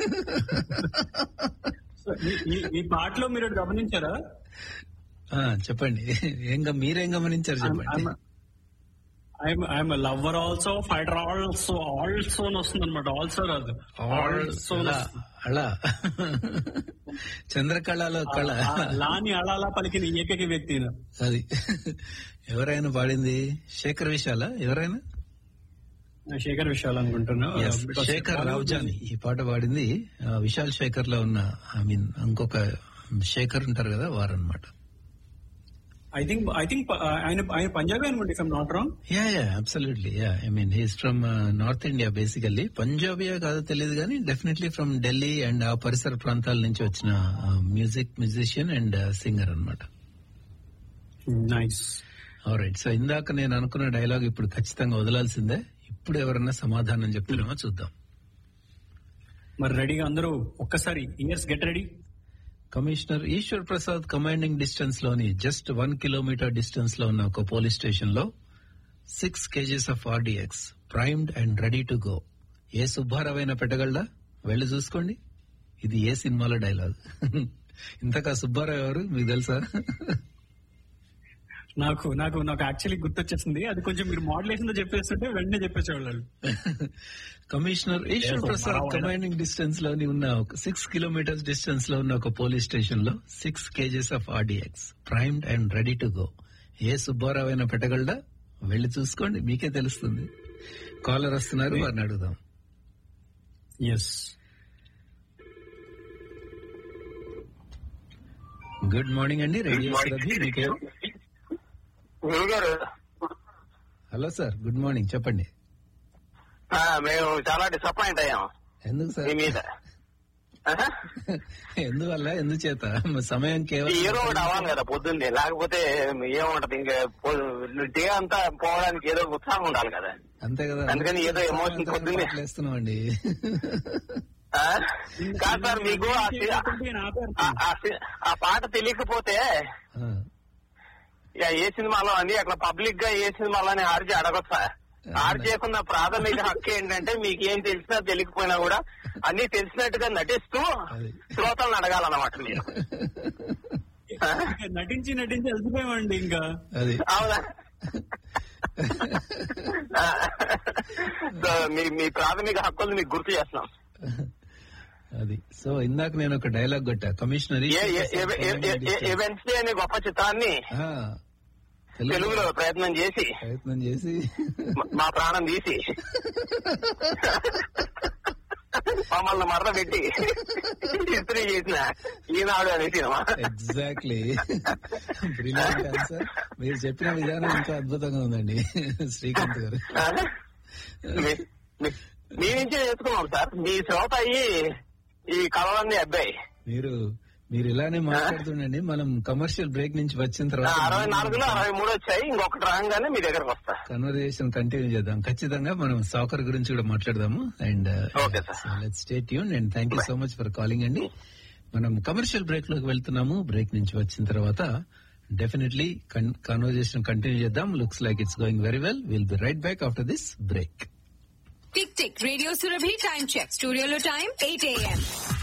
So ఈ- ఈ- ఈ పాటలో మీరు ఒకటి గమనించారా ఆ, చెప్పండి ఏం గ- మీరేం గమనించారు చెప్పండి I'm lover also fighter also also అని వస్తుంది అనమాట ఆల్సో రాదు ఆల్సో అలా అలా చంద్రకళలో కళ లాని అలా అలా పలికిన ఏకైక వ్యక్తి ఈయన. అది ఎవరైనా పాడింది శేఖర్ విశాల ఎవరైనా శేఖర్ విషయాలు అనుకుంటున్నా Yes, శేఖర్ రావుజాని ఈ పాట పాడింది ఆ, విశాల్ శేఖర్ లో ఉన్న ఐ మీన్ ఇంకొక శేఖర్ ఉంటారు కదా వారన్నమాట ఐ థింక్ ఐ థింక్ ఆయన ఆయన పంజాబీ అనుకుంటే if not wrong ya ya absolutely ya I mean he's from north India basically పంజాబీయా కాదో తెలియదు కానీ డెఫినెట్లీ ఫ్రమ్ ఢిల్లీ అండ్ ఆ పరిసర ప్రాంతాల నుంచి వచ్చిన మ్యూజిక్ మ్యూజిషియన్ అండ్ సింగర్ అన్నమాట నైస్ రైట్ సో ఇందాక నేను అనుకున్న డైలాగ్ ఇప్పుడు ఖచ్చితంగా వదలాల్సిందే ఇప్పుడు ఎవరన్నా సమాధానం చెప్తున్నామో చూద్దాం మరి రెడీగా అందరూ ఒక్కసారి ears get ready commissioner Eshwar Prasad commanding distance లోని జస్ట్ వన్ కిలోమీటర్ డిస్టెన్స్ లో ఉన్న ఒక పోలీస్ స్టేషన్ లో six KGs of RDX primed and ready to go ఏ సుబ్బారావైనా పెట్టగలడా వెళ్ళి చూసుకోండి ఇది ఏ సినిమాలో డైలాగ్ ఇంతకా సుబ్బారావు ఎవరు మీకు తెలుసా నాకు నాకు నాకు యాక్చువల్లీ గుర్తొచ్చేసింది అది కొంచెం మీరు మోడలేషన్ తో చెప్పేస్తుంటే వెంటనే చెప్పేసేవాళ్ళు కమిషనర్ ఈశ్వర్ Yes, ప్రసాద్ సుబ్బారావు అయినా. కమాండింగ్ డిస్టెన్స్ లోని ఉన్న ఒక సిక్స్ కిలోమీటర్స్ డిస్టెన్స్ లో ఉన్న ఒక పోలీస్ స్టేషన్ లో six KGs of RDX primed and ready to go ఏ సుబ్బారావు అయినా పెట్టగలడా వెళ్ళి చూసుకోండి మీకే తెలుస్తుంది కాలర్ వస్తున్నారు వారిని అడుగుదాం ఎస్ గుడ్ మార్నింగ్ అండి రేడియో సురభి మీకే గురుగారు హలో సార్ గుడ్ మార్నింగ్ చెప్పండి ఆ, మేము చాలా డిసప్పాయింట్ అయ్యాం ఎందుకు మీ సార్ మీద ఆహా. ఎందువల్ల ఎందుచేత మా సమయం ఈ ఏదో ఒకటి కేవలం అవ్వాలి కదా పొద్దున్నే లేకపోతే ఏముంటది ఇంకా డే అంతా పోవడానికి ఏదో ఉత్సాహం ఉండాలి కదా అంతే కదా అందుకని ఏదో emotion పొద్దున్నే. వేస్తున్నాం అండి ఆ? కాదు సార్ మీకు ఆ సి- ఆ- ఆ సి- ఆ పాట తెలియకపోతే ఇక ఏ సినిమాలో అని అట్లా పబ్లిక్ గా ఏ సినిమాలో అని ఆర్జీ అడగొచ్చా ఆర్జీకున్న ప్రాథమిక హక్కు ఏంటంటే మీకు ఏం తెలిసినా తెలియకపోయినా కూడా అన్ని తెలిసినట్టుగా నటిస్తూ అది. శ్రోతలను అడగాలన్నమాట మీరు ఆ? నటించి నటించి అలసిపోయామండి ఇంకా అది అవునా ఆ. సో, మీ మీ ప్రాథమిక హక్కులు మీకు గుర్తు చేస్తున్నాం అది సో ఇందాక నేను ఒక డైలాగ్ కొట్టా కమిషనర్ ఏ ఏ- ఏ- ఏ- ఏ- ఏ- ఏ వెన్స్డే అనే గొప్ప చిత్రాన్ని తెలుగులో ప్రయత్నం చేసి ప్రయత్నం చేసి మ- మా ప్రాణం తీసి మమ్మల్ని మరద పెట్టి ఇస్త్రీ చేసిన ఈనాడు అనే సినిమా ఎగ్జాక్ట్లీ బ్రిలియంట్ ఆన్సర్ మీరు చెప్పిన విధానం ఇంకా అద్భుతంగా ఉందండి శ్రీకాంత్ గారు ఆ? మీ- మీ- మీ నుంచే నేర్చుకున్నాం సార్ మీ శ్రోత అయ్యి ఈ కళలన్నీ అబ్బాయి మీరు మీరు ఇలానే మాట్లాడుతుండండి మనం కమర్షియల్ బ్రేక్ నుంచి వచ్చిన అరవై నాలుగులో తర్వాత అరవై మూడు వచ్చాయి ఇంకొకటి రాగానే మీ దగ్గరకు వస్తా కన్వర్జేషన్ కంటిన్యూ చేద్దాం ఖచ్చితంగా మనం సాకర్ గురించి కూడా మాట్లాడదాము and Okay, sir. Let stay tune and thank you so much for calling అండి మనం కమర్షియల్ బ్రేక్ లోకి వెళ్తున్నాము బ్రేక్ నుంచి వచ్చిన తర్వాత డెఫినెట్లీ కన్వర్జేషన్ కంటిన్యూ చేద్దాం looks like it's going very well will be right back after this break tick tick radio Surabhi time check స్టూడియోలో time eight AM